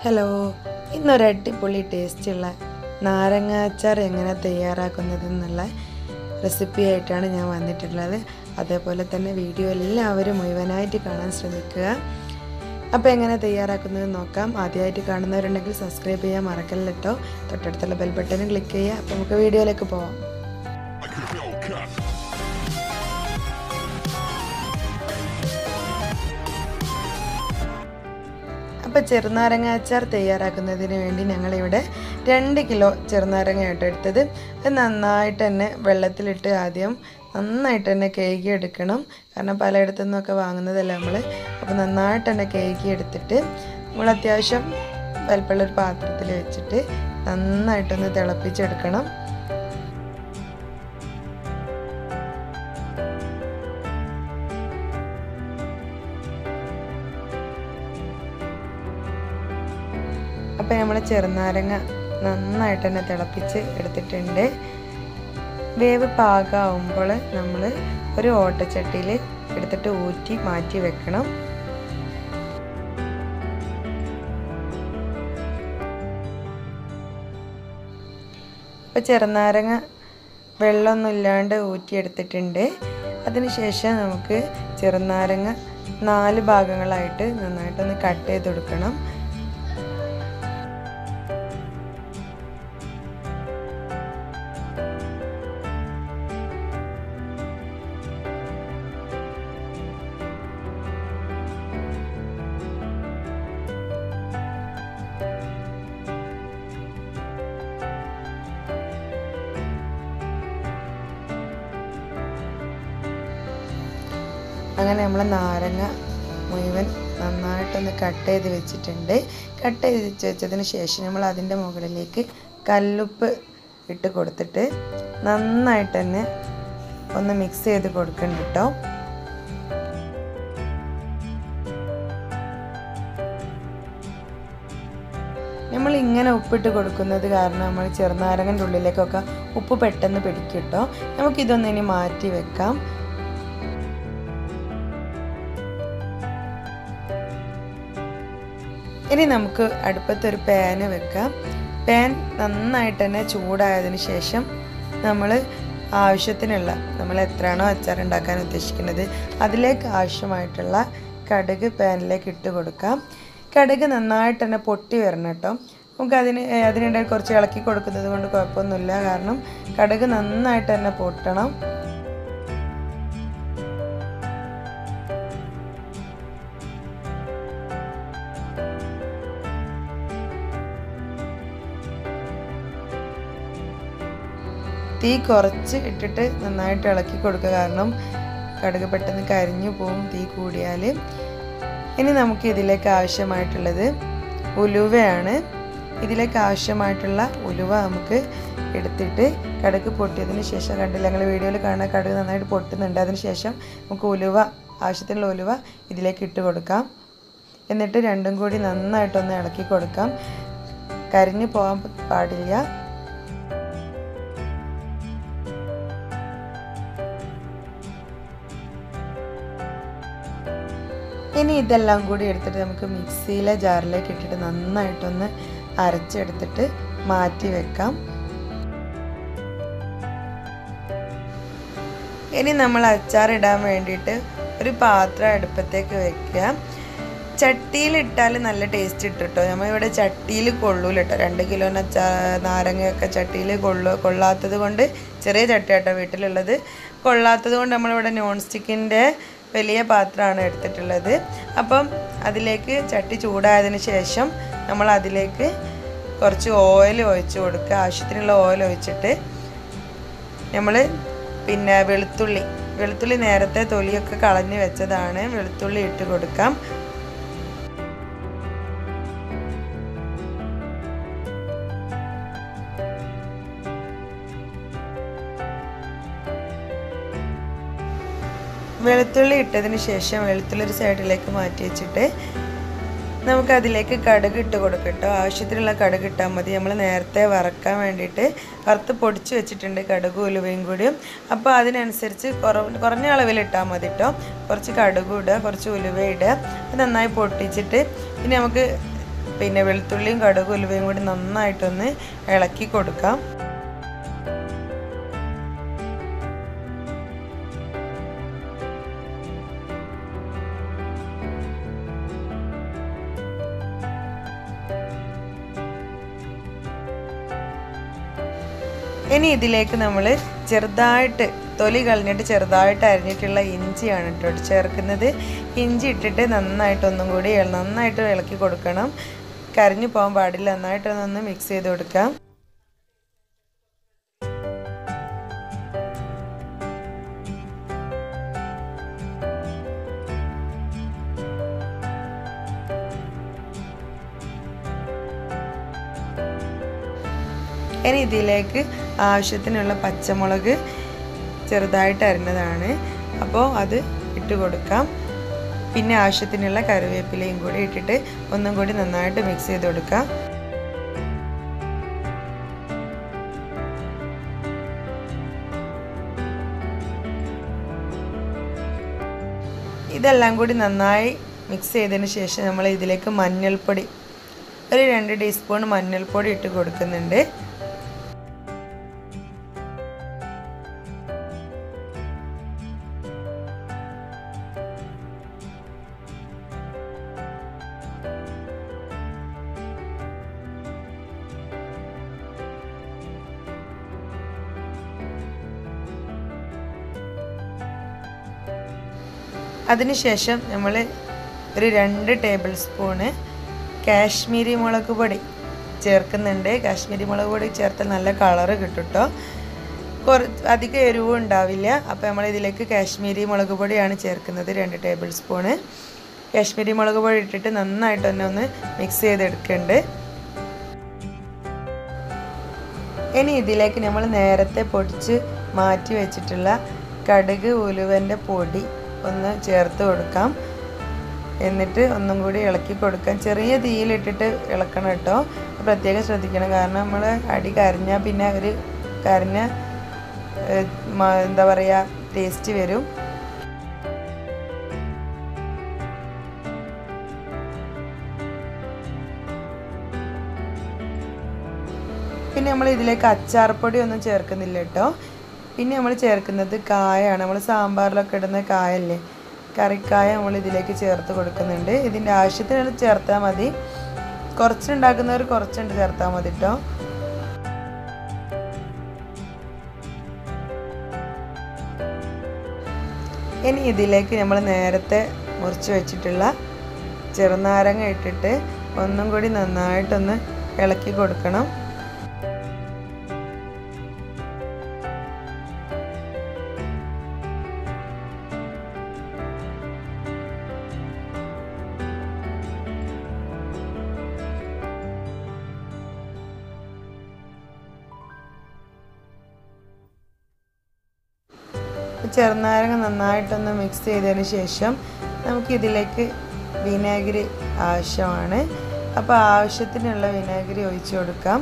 hello ഇന്നൊരു അടിപൊളി ടേസ്റ്റുള്ള നാരങ്ങ അച്ചാർ എങ്ങനെ തയ്യാറാക്കുന്നത് എന്നുള്ള റെസിപ്പി ആയിട്ടാണ് ഞാൻ വന്നിട്ടുള്ളത് അതേപോലെ തന്നെ വീഡിയോ എല്ലാവരും മുഴുവനായിട്ട് കാണാൻ ശ്രമിക്കുക അപ്പോൾ എങ്ങനെ തയ്യാറാക്കുന്നത് നോക്കാം ആദ്യമായിട്ട് കാണുന്നവരുണ്ടെങ്കിൽ സബ്സ്ക്രൈബ് ചെയ്യാൻ മറക്കല്ല കേട്ടോ തൊട്ടടുത്തുള്ള ബെൽ ബട്ടനും ക്ലിക്ക് ചെയ്യുക അപ്പോൾ നമുക്ക് വീഡിയോയിലേക്ക് പോവാം അപ്പോൾ ചെറുനാരങ്ങ അച്ചാർ തയ്യാറാക്കുന്നതിന് വേണ്ടി ഞങ്ങളിവിടെ രണ്ട് കിലോ ചെറുനാരങ്ങ ആയിട്ട് എടുത്തത് അത് നന്നായിട്ട് തന്നെ വെള്ളത്തിലിട്ട് ആദ്യം നന്നായിട്ട് തന്നെ കേകി എടുക്കണം കാരണം പലയിടത്തു നിന്നൊക്കെ വാങ്ങുന്നതല്ല നമ്മൾ അപ്പോൾ നന്നായിട്ട് തന്നെ കേകി എടുത്തിട്ട് നമ്മൾ അത്യാവശ്യം വലിപ്പമുള്ളൊരു പാത്രത്തിൽ വെച്ചിട്ട് നന്നായിട്ടൊന്ന് തിളപ്പിച്ചെടുക്കണം അപ്പോൾ നമ്മൾ ചെറുനാരങ്ങ നന്നായിട്ട് തന്നെ തിളപ്പിച്ച് എടുത്തിട്ടുണ്ട് വേവ് പാകമാകുമ്പോൾ നമ്മൾ ഒരു ഓട്ടച്ചട്ടിയിൽ എടുത്തിട്ട് ഊറ്റി മാറ്റി വെക്കണം അപ്പോൾ ചെറുനാരങ്ങ വെള്ളമൊന്നും ഇല്ലാണ്ട് ഊറ്റിയെടുത്തിട്ടുണ്ട് അതിനുശേഷം നമുക്ക് ചെറുനാരങ്ങ നാല് ഭാഗങ്ങളായിട്ട് നന്നായിട്ടൊന്ന് കട്ട് ചെയ്ത് കൊടുക്കണം അങ്ങനെ നമ്മൾ നാരങ്ങ മുഴുവൻ നന്നായിട്ടൊന്ന് കട്ട് ചെയ്ത് വെച്ചിട്ടുണ്ട് കട്ട് ചെയ്ത് വെച്ചതിന് ശേഷം നമ്മൾ അതിൻ്റെ മുകളിലേക്ക് കല്ലുപ്പ് ഇട്ട് കൊടുത്തിട്ട് നന്നായിട്ട് തന്നെ ഒന്ന് മിക്സ് ചെയ്ത് കൊടുക്കണം കേട്ടോ നമ്മൾ ഇങ്ങനെ ഉപ്പിട്ട് കൊടുക്കുന്നത് കാരണം നമ്മൾ ചെറുനാരങ്ങൻ്റെ ഉള്ളിലേക്കൊക്കെ ഉപ്പ് പെട്ടെന്ന് പിടിക്കും കേട്ടോ നമുക്കിതൊന്ന് ഇനി മാറ്റി വെക്കാം ഇനി നമുക്ക് അടുപ്പത്തൊരു പാന് വെക്കാം പാൻ നന്നായിട്ട് തന്നെ ചൂടായതിന് ശേഷം നമ്മൾ ആവശ്യത്തിനുള്ള നമ്മൾ എത്രയാണോ അച്ചാർ ഉണ്ടാക്കാൻ ഉദ്ദേശിക്കുന്നത് അതിലേക്ക് ആവശ്യമായിട്ടുള്ള കടുക് പാനിലേക്ക് ഇട്ട് കൊടുക്കാം കടുക് നന്നായിട്ട് തന്നെ പൊട്ടി വരണം കേട്ടോ നമുക്ക് അതിന് അതിനിടയിൽ കുറച്ച് ഇളക്കി കൊടുക്കുന്നത് കൊണ്ട് കുഴപ്പമൊന്നുമില്ല കാരണം കടുക് നന്നായിട്ട് തന്നെ പൊട്ടണം തീ കുറച്ച് ഇട്ടിട്ട് നന്നായിട്ട് ഇളക്കി കൊടുക്കുക കാരണം കടുക് പെട്ടെന്ന് കരിഞ്ഞു പോവും തീ കൂടിയാൽ ഇനി നമുക്ക് ഇതിലേക്ക് ആവശ്യമായിട്ടുള്ളത് ഉലുവയാണ് ഇതിലേക്ക് ആവശ്യമായിട്ടുള്ള ഉലുവ നമുക്ക് എടുത്തിട്ട് കടുക് പൊട്ടിയതിന് ശേഷം കണ്ടില്ല ഞങ്ങൾ വീഡിയോയിൽ കാണാൻ കടുക് നന്നായിട്ട് പൊട്ടുന്നുണ്ട് അതിന് ശേഷം നമുക്ക് ഉലുവ ആവശ്യത്തിനുള്ള ഉലുവ ഇതിലേക്ക് ഇട്ട് കൊടുക്കാം എന്നിട്ട് രണ്ടും കൂടി നന്നായിട്ടൊന്ന് ഇളക്കി കൊടുക്കാം കരിഞ്ഞു പോകാൻ പാടില്ല ഇനി ഇതെല്ലാം കൂടി എടുത്തിട്ട് നമുക്ക് മിക്സിയിലെ ജാറിലേക്ക് ഇട്ടിട്ട് നന്നായിട്ടൊന്ന് അരച്ചെടുത്തിട്ട് മാറ്റി വെക്കാം ഇനി നമ്മൾ അച്ചാർ ഇടാൻ വേണ്ടിയിട്ട് ഒരു പാത്രം അടുപ്പത്തേക്ക് വെക്കുക ചട്ടിയിലിട്ടാൽ നല്ല ടേസ്റ്റ് ഇട്ട് കേട്ടോ നമ്മളിവിടെ ചട്ടിയിൽ കൊള്ളൂല കേട്ടോ രണ്ട് കിലോന് അച്ചാ നാരങ്ങയൊക്കെ ചട്ടിയിൽ കൊള്ളു കൊള്ളാത്തത് കൊണ്ട് ചെറിയ ചട്ടി കേട്ടോ വീട്ടിലുള്ളത് കൊള്ളാത്തത് കൊണ്ട് നമ്മളിവിടെ നോൺ സ്റ്റിക്കിൻ്റെ വലിയ പാത്രമാണ് എടുത്തിട്ടുള്ളത് അപ്പം അതിലേക്ക് ചട്ടി ചൂടായതിന് ശേഷം നമ്മൾ അതിലേക്ക് കുറച്ച് ഓയിൽ ഒഴിച്ച് കൊടുക്കുക ആവശ്യത്തിനുള്ള ഓയിൽ ഒഴിച്ചിട്ട് നമ്മൾ പിന്നെ വെളുത്തുള്ളി വെളുത്തുള്ളി നേരത്തെ തൊലിയൊക്കെ കളഞ്ഞ് വെച്ചതാണ് വെളുത്തുള്ളി ഇട്ട് കൊടുക്കാം വെളുത്തുള്ളി ഇട്ടതിന് ശേഷം വെളുത്തുള്ളി ഒരു സൈഡിലേക്ക് മാറ്റി വെച്ചിട്ട് നമുക്കതിലേക്ക് കടുക് ഇട്ട് കൊടുക്കട്ടോ ആവശ്യത്തിനുള്ള കടുക് ഇട്ടാൽ മതി നമ്മൾ നേരത്തെ വറക്കാൻ വേണ്ടിയിട്ട് വറുത്ത് പൊടിച്ച് വെച്ചിട്ടുണ്ട് കടുക് ഉലുവയും കൂടിയും അപ്പോൾ അതിനനുസരിച്ച് കുറവ് കുറഞ്ഞ അളവിൽ ഇട്ടാൽ മതി കേട്ടോ കുറച്ച് കടുക് ഇടുക കുറച്ച് ഉലുവ ഇടുക അത് നന്നായി പൊട്ടിച്ചിട്ട് പിന്നെ നമുക്ക് പിന്നെ വെളുത്തുള്ളിയും കടുകും ഉലുവയും കൂടി നന്നായിട്ടൊന്ന് ഇളക്കി കൊടുക്കാം ഇനി ഇതിലേക്ക് നമ്മൾ ചെറുതായിട്ട് തൊലി കളഞ്ഞിട്ട് ചെറുതായിട്ട് അരിഞ്ഞിട്ടുള്ള ഇഞ്ചിയാണ് കേട്ടോ ചേർക്കുന്നത് ഇഞ്ചി ഇട്ടിട്ട് നന്നായിട്ട് ഒന്നും കൂടി നന്നായിട്ട് ഇളക്കി കൊടുക്കണം കരിഞ്ഞു പോകാൻ പാടില്ല നന്നായിട്ടൊന്നൊന്ന് മിക്സ് ചെയ്ത് കൊടുക്കാം ഇനി ഇതിലേക്ക് ആവശ്യത്തിനുള്ള പച്ചമുളക് ചെറുതായിട്ട് അരിഞ്ഞതാണ് അപ്പോൾ അത് ഇട്ട് കൊടുക്കാം പിന്നെ ആവശ്യത്തിനുള്ള കറിവേപ്പിലയും കൂടി ഇട്ടിട്ട് ഒന്നും കൂടി നന്നായിട്ട് മിക്സ് ചെയ്ത് കൊടുക്കാം ഇതെല്ലാം കൂടി നന്നായി മിക്സ് ചെയ്തതിന് ശേഷം നമ്മൾ ഇതിലേക്ക് മഞ്ഞൾപ്പൊടി ഒരു രണ്ട് ടീസ്പൂൺ മഞ്ഞൾപ്പൊടി ഇട്ട് കൊടുക്കുന്നുണ്ട് അതിനുശേഷം നമ്മൾ ഒരു രണ്ട് ടേബിൾ സ്പൂണ് കാശ്മീരി മുളക് പൊടി ചേർക്കുന്നുണ്ട് കാശ്മീരി മുളക് പൊടി ചേർത്താൽ നല്ല കളറ് കിട്ടും കേട്ടോ കുറച്ച് അധികം എരിവും ഉണ്ടാവില്ല അപ്പോൾ നമ്മൾ ഇതിലേക്ക് കാശ്മീരി മുളക് പൊടിയാണ് ചേർക്കുന്നത് രണ്ട് ടേബിൾ സ്പൂണ് കാശ്മീരി മുളക് പൊടി ഇട്ടിട്ട് നന്നായിട്ട് തന്നെ ഒന്ന് മിക്സ് ചെയ്തെടുക്കുന്നുണ്ട് ഇനി ഇതിലേക്ക് നമ്മൾ നേരത്തെ പൊടിച്ച് മാറ്റി വെച്ചിട്ടുള്ള കടുക് ഉലുവൻ്റെ പൊടി ഒന്ന് ചേർത്ത് കൊടുക്കാം എന്നിട്ട് ഒന്നും കൂടി ഇളക്കി കൊടുക്കാം ചെറിയ തീയിലിട്ടിട്ട് ഇളക്കണം കേട്ടോ പ്രത്യേകം ശ്രദ്ധിക്കണം കാരണം നമ്മൾ അടി കരഞ്ഞാൽ പിന്നെ ഒരു കരഞ്ഞ എന്താ പറയുക ടേസ്റ്റ് വരും പിന്നെ നമ്മൾ ഇതിലേക്ക് അച്ചാർപ്പൊടി ഒന്നും ചേർക്കുന്നില്ല കേട്ടോ പിന്നെ നമ്മൾ ചേർക്കുന്നത് കായാണ് നമ്മൾ സാമ്പാറിലൊക്കെ ഇടുന്ന കായല്ലേ കറിക്കായ നമ്മൾ ഇതിലേക്ക് ചേർത്ത് കൊടുക്കുന്നുണ്ട് ഇതിൻ്റെ ആവശ്യത്തിന് ചേർത്താൽ മതി കുറച്ചുണ്ടാക്കുന്നവർ കുറച്ചുണ്ട് ചേർത്താൽ മതി കേട്ടോ ഇനി ഇതിലേക്ക് നമ്മൾ നേരത്തെ മുറിച്ച് വെച്ചിട്ടുള്ള ചെറുനാരങ്ങ ഇട്ടിട്ട് ഒന്നും കൂടി നന്നായിട്ടൊന്ന് ഇളക്കി കൊടുക്കണം ചെറുനാരങ്ങ നന്നായിട്ടൊന്ന് മിക്സ് ചെയ്തതിന് ശേഷം നമുക്ക് ഇതിലേക്ക് വിനാഗിരി ആവശ്യമാണ് അപ്പോൾ ആവശ്യത്തിനുള്ള വിനാഗിരി ഒഴിച്ചു കൊടുക്കാം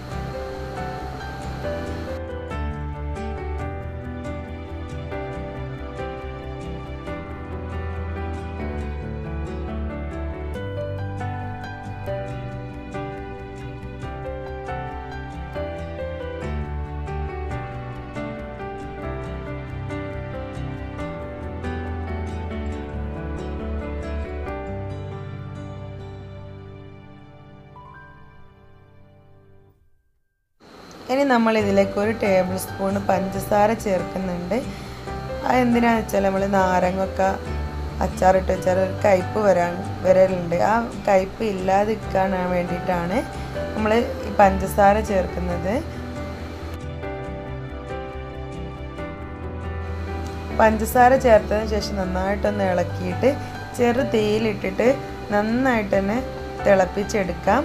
ഇനി നമ്മൾ ഇതിലേക്ക് ഒരു ടേബിൾ സ്പൂൺ പഞ്ചസാര ചേർക്കുന്നുണ്ട് അത് എന്തിനാണെന്ന് വെച്ചാൽ നമ്മൾ നാരങ്ങൊക്കെ അച്ചാറിട്ട് വെച്ചാൽ ഒരു കയ്പ്പ് വരാൻ വരലുണ്ട് ആ കയ്പ്പ് ഇല്ലാതിരിക്കാൻ വേണ്ടിയിട്ടാണ് നമ്മൾ ഈ പഞ്ചസാര ചേർക്കുന്നത് പഞ്ചസാര ചേർത്തതിന് ശേഷം നന്നായിട്ടൊന്ന് ഇളക്കിയിട്ട് ചെറു തീയിലിട്ടിട്ട് നന്നായിട്ട് തന്നെ തിളപ്പിച്ചെടുക്കാം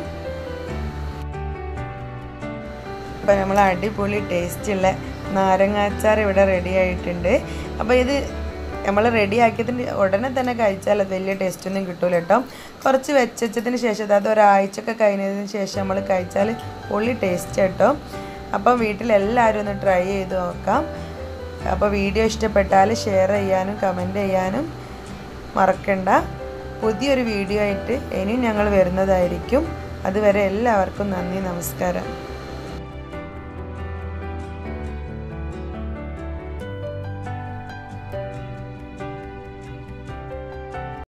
അപ്പോൾ നമ്മൾ അടിപൊളി ടേസ്റ്റുള്ള നാരങ്ങാച്ചാർ ഇവിടെ റെഡി ആയിട്ടുണ്ട് അപ്പോൾ ഇത് നമ്മൾ റെഡി ആക്കിയതിന് ഉടനെ തന്നെ കഴിച്ചാൽ അത് വലിയ ടേസ്റ്റ് ഒന്നും കിട്ടൂല കേട്ടോ കുറച്ച് വെച്ചതിന് ശേഷം അതായത് ഒരാഴ്ചയൊക്കെ കഴിഞ്ഞതിന് ശേഷം നമ്മൾ കഴിച്ചാൽ പൊള്ളി ടേസ്റ്റ് കേട്ടോ അപ്പോൾ വീട്ടിലെല്ലാവരും ഒന്ന് ട്രൈ ചെയ്ത് നോക്കാം അപ്പോൾ വീഡിയോ ഇഷ്ടപ്പെട്ടാൽ ഷെയർ ചെയ്യാനും കമൻറ്റ് ചെയ്യാനും മറക്കണ്ട പുതിയൊരു വീഡിയോ ആയിട്ട് ഇനിയും ഞങ്ങൾ വരുന്നതായിരിക്കും അതുവരെ എല്ലാവർക്കും നന്ദി നമസ്കാരം